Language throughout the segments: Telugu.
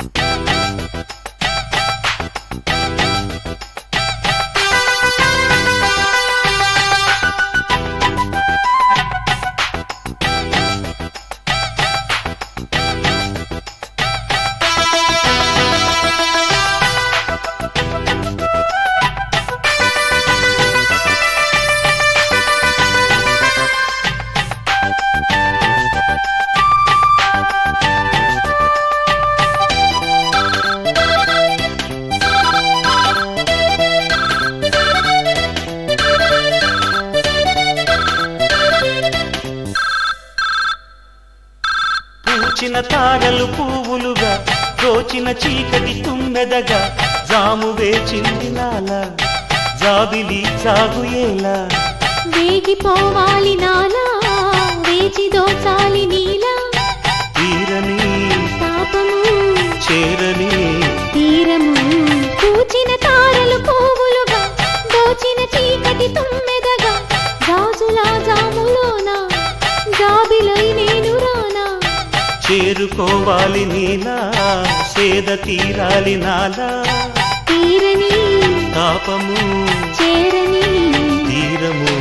పూచిన తారలు పువ్వులుగా దోచిన చీకటి తుమ్మెదగా జాము వేచింది నాల జాబిలి సాగుయేలా వేగిపోవాలి నాలా వేచి దోచాలి నీలా తీరని పాపము చేరని తీరము పూచిన తారలు పువ్వులుగా దోచిన చీకటి తుమ్మెదగా గాజులా జాములోన జాబిలై నేను రానా చేరుకోవాలి నీలా సేద తీరాలి నాలా తీరని తాపము చేరని తీరము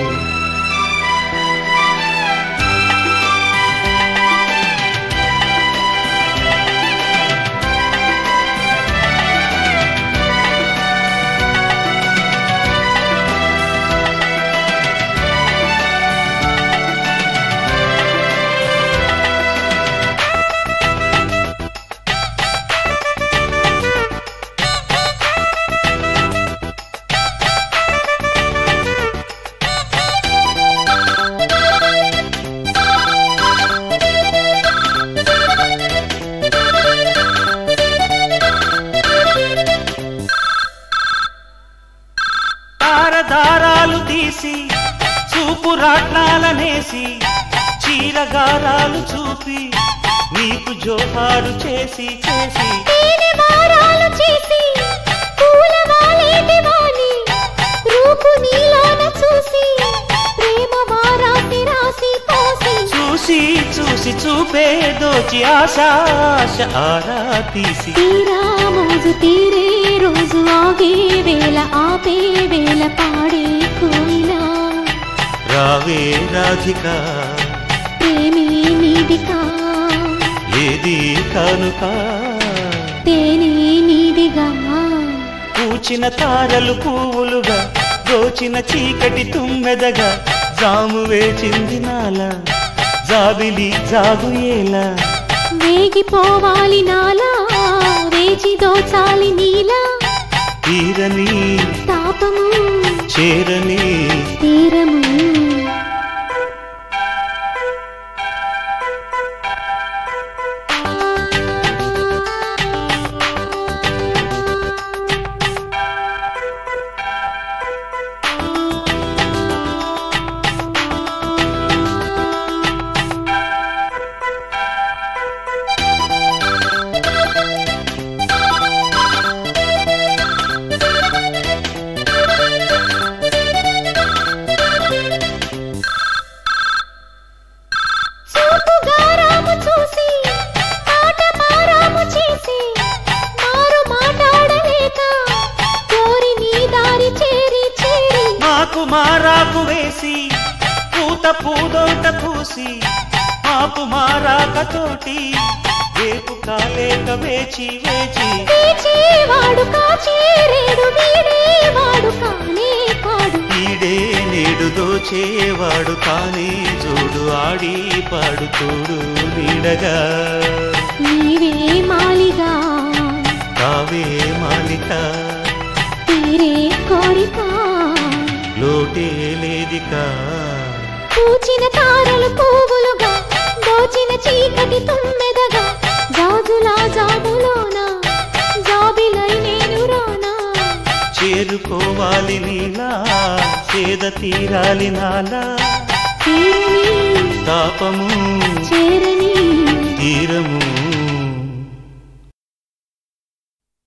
తారదారాలు తీసి చూపు రాట్నాలనేసి చీరగారాలు చూపి నీకు జోహారు చేసి చేసి తేనె వారాలు చేసి పూల వాలేటి వాణి రూపు నీలోన చూసి ప్రేమ వారాసి రాసి పోసి చూసి చూసి చూపే దోచి ఆశ ఆశ ఆరా తీసి తీరా మోజు తీరే రోజు ఆగే వేళ ఆపే వేళ పాడే కోయిలా రావే రాధిక ప్రేమే నీదికా ఏది కానుక తేనే నీదిగా పూచిన తారలు పువ్వులుగా దోచిన చీకటి తుమ్మెదగా జాము వేచింది నాల జాబిలి జాగుయేలా వేగిపోవాలి నాలా వేచి దోచాలి నీలా తీరని తాపము చేరని తీరము చూపు గారాము చూసి మాట మారాము చేసి మారు మాట్లాడలేక కోరి నీ దారి చేరి చేరి మాకు మారాకు వేసి పూత పూదోట పూసి మాకు మారాకతోటి రేపు కాలేక వేచి వేచి వేచేవాడు కాచేరేడు వీడేవాడు కానే కాడు ఈడే నేడు దోచేవాడు కానీ చూడు ఆడి పాడుతోడు నీడగా నీవే మాలిగా కావే మాలిక తీరే కోరిక లోటే లేదికా పూచిన తారలు పువ్వులుగా దోచిన చీకటి తుమ్మెదగా గాజులా జాబులోన జాబిలై నేను రానా చేరుకోవాలి నీలా చేద తీరాలి నాలా తీరని తాపము చేరని తీరము